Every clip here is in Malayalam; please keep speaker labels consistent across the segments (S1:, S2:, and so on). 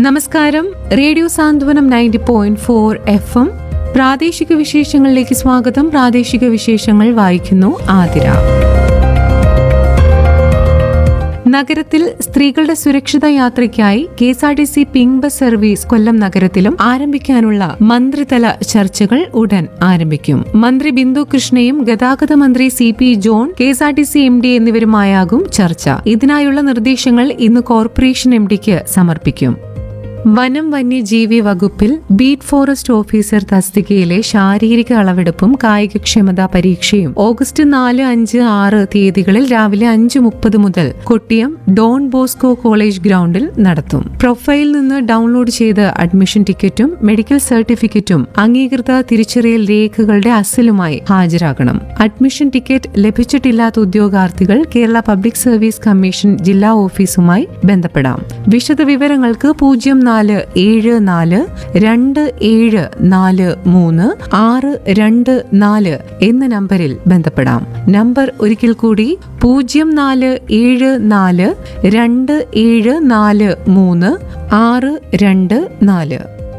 S1: നമസ്കാരം radio Santhwanam ninety point four F M പ്രാദേശിക വിശേഷങ്ങളിലേക്ക് സ്വാഗതം പ്രാദേശിക വിശേഷങ്ങൾ വായിക്കുന്നു ആതിര നഗരത്തിൽ സ്ത്രീകളുടെ സുരക്ഷിത യാത്രയ്ക്കായി K S R T C pink bus service Kollam നഗരത്തിലും ആരംഭിക്കാനുള്ള മന്ത്രിതല ചർച്ചകൾ ഉടൻ ആരംഭിക്കും മന്ത്രി ബിന്ദു കൃഷ്ണയും ഗതാഗത മന്ത്രി C P John K S R T C M D എന്നിവരുമായാകും ചർച്ച ഇതിനായുള്ള നിർദ്ദേശങ്ങൾ ഇന്ന് കോർപ്പറേഷൻ എം ഡിക്ക് സമർപ്പിക്കും വനം വന്യജീവി വകുപ്പിൽ ബീറ്റ് ഫോറസ്റ്റ് ഓഫീസർ തസ്തികയിലെ ശാരീരിക അളവെടുപ്പും കായികക്ഷമതാ പരീക്ഷയും ഓഗസ്റ്റ് നാല് അഞ്ച് ആറ് തീയതികളിൽ രാവിലെ അഞ്ച് മുപ്പത് മുതൽ കൊട്ടിയം ഡോൺ ബോസ്കോ കോളേജ് ഗ്രൗണ്ടിൽ നടത്തും പ്രൊഫൈൽ നിന്ന് ഡൗൺലോഡ് ചെയ്ത് അഡ്മിഷൻ ടിക്കറ്റും മെഡിക്കൽ സർട്ടിഫിക്കറ്റും അംഗീകൃത തിരിച്ചറിയൽ രേഖകളുടെ അസലുമായി ഹാജരാകണം അഡ്മിഷൻ ടിക്കറ്റ് ലഭിച്ചിട്ടില്ലാത്ത ഉദ്യോഗാർത്ഥികൾ കേരള പബ്ലിക് സർവീസ് കമ്മീഷൻ ജില്ലാ ഓഫീസുമായി ബന്ധപ്പെടാം വിശദവിവരങ്ങൾക്ക് പൂജ്യം നാല് ഏഴ് നാല് രണ്ട് ഏഴ് നാല് മൂന്ന് ആറ് രണ്ട് നാല് എന്ന നമ്പറിൽ ബന്ധപ്പെടാം നമ്പർ ഒരിക്കൽ കൂടി പൂജ്യം നാല് ഏഴ് നാല് രണ്ട് ഏഴ് നാല് മൂന്ന് ആറ് രണ്ട് നാല്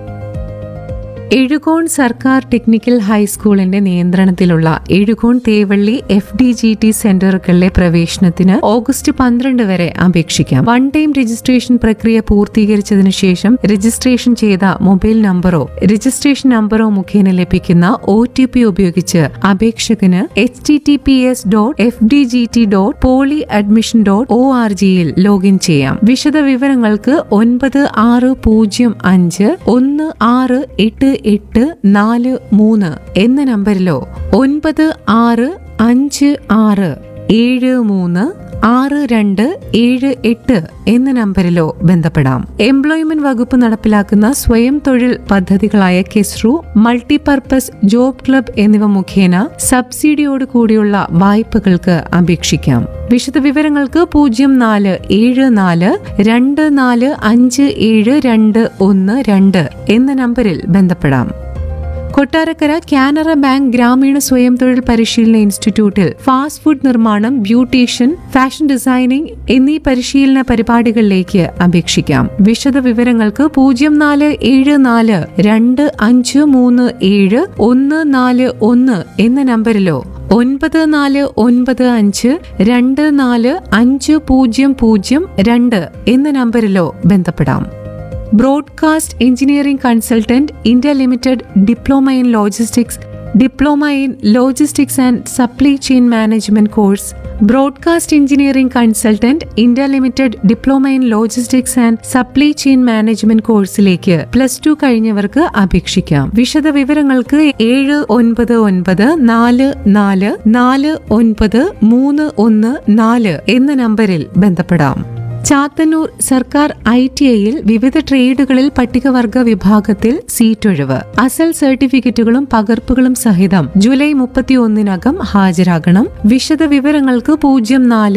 S1: എഴുകോൺ സർക്കാർ ടെക്നിക്കൽ ഹൈസ്കൂളിന്റെ നിയന്ത്രണത്തിലുള്ള Ezhukone Thevally F D G T സെന്ററുകളിലെ പ്രവേശനത്തിന് ഓഗസ്റ്റ് പന്ത്രണ്ട് വരെ അപേക്ഷിക്കാം വൺ ടൈം രജിസ്ട്രേഷൻ പ്രക്രിയ പൂർത്തീകരിച്ചതിനു ശേഷം രജിസ്ട്രേഷൻ ചെയ്ത മൊബൈൽ നമ്പറോ രജിസ്ട്രേഷൻ നമ്പറോ മുഖേന ലഭിക്കുന്ന ഒ ടി പി ഉപയോഗിച്ച് അപേക്ഷകന് H T T P S dot F D G T dot poly admission dot O R ജിയിൽ ലോഗിൻ ചെയ്യാം വിശദ വിവരങ്ങൾക്ക് ഒൻപത് ആറ് പൂജ്യം അഞ്ച് ഒന്ന് ആറ് എട്ട് എട്ട് നാല് മൂന്ന് എന്ന നമ്പറിലോ ഒൻപത് ആറ് അഞ്ച് ആറ് ഏഴ് മൂന്ന് ആറ് രണ്ട് ഏഴ് എട്ട് എന്ന നമ്പറിലോ ബന്ധപ്പെടാം എംപ്ലോയ്മെന്റ് വകുപ്പ് നടപ്പിലാക്കുന്ന സ്വയം തൊഴിൽ പദ്ധതികളായ കെസ്റു മൾട്ടിപർപ്പസ് ജോബ് ക്ലബ് എന്നിവ മുഖേന സബ്സിഡിയോട് കൂടിയുള്ള വായ്പകൾക്ക് അപേക്ഷിക്കാം വിശദവിവരങ്ങൾക്ക് പൂജ്യം നാല് ഏഴ് നാല് രണ്ട് നാല് അഞ്ച് ഏഴ് രണ്ട് ഒന്ന് രണ്ട് എന്ന നമ്പറിൽ ബന്ധപ്പെടാം കൊട്ടാരക്കര കാനറ ബാങ്ക് ഗ്രാമീണ സ്വയം തൊഴിൽ പരിശീലന ഇൻസ്റ്റിറ്റ്യൂട്ടിൽ ഫാസ്റ്റ് ഫുഡ് നിർമ്മാണം ബ്യൂട്ടീഷ്യൻ ഫാഷൻ ഡിസൈനിംഗ് എന്നീ പരിശീലന പരിപാടികളിലേക്ക് അപേക്ഷിക്കാം വിശദ വിവരങ്ങൾക്ക് പൂജ്യം നാല് ഏഴ് നാല് രണ്ട് അഞ്ച് മൂന്ന് ഏഴ് ഒന്ന് നാല് ഒന്ന് എന്ന നമ്പറിലോ ഒൻപത് നാല് ഒൻപത് അഞ്ച് രണ്ട് നാല് അഞ്ച് പൂജ്യം പൂജ്യം രണ്ട് എന്ന നമ്പറിലോ ബന്ധപ്പെടാം broadcast engineering consultant India limited diploma in logistics diploma in logistics and supply chain management course broadcast engineering consultant India limited diploma in logistics and supply chain management കോഴ്സിലേക്ക് പ്ലസ് ടു കഴിഞ്ഞവർക്ക് അപേക്ഷിക്കാം വിശദ വിവരങ്ങൾക്ക് ഏഴ് ഒൻപത് ഒൻപത് നാല് നാല് നാല് ഒൻപത് മൂന്ന് ഒന്ന് നാല് എന്ന നമ്പറിൽ ബന്ധപ്പെടാം ചാത്തന്നൂർ സർക്കാർ ഐ ടി ഐയിൽ വിവിധ ട്രേഡുകളിൽ പട്ടികവർഗ വിഭാഗത്തിൽ സീറ്റൊഴിവ് അസൽ സർട്ടിഫിക്കറ്റുകളും പകർപ്പുകളും സഹിതം ജൂലൈ മുപ്പത്തിയൊന്നിനകം ഹാജരാകണം വിശദ വിവരങ്ങൾക്ക് പൂജ്യം നാല്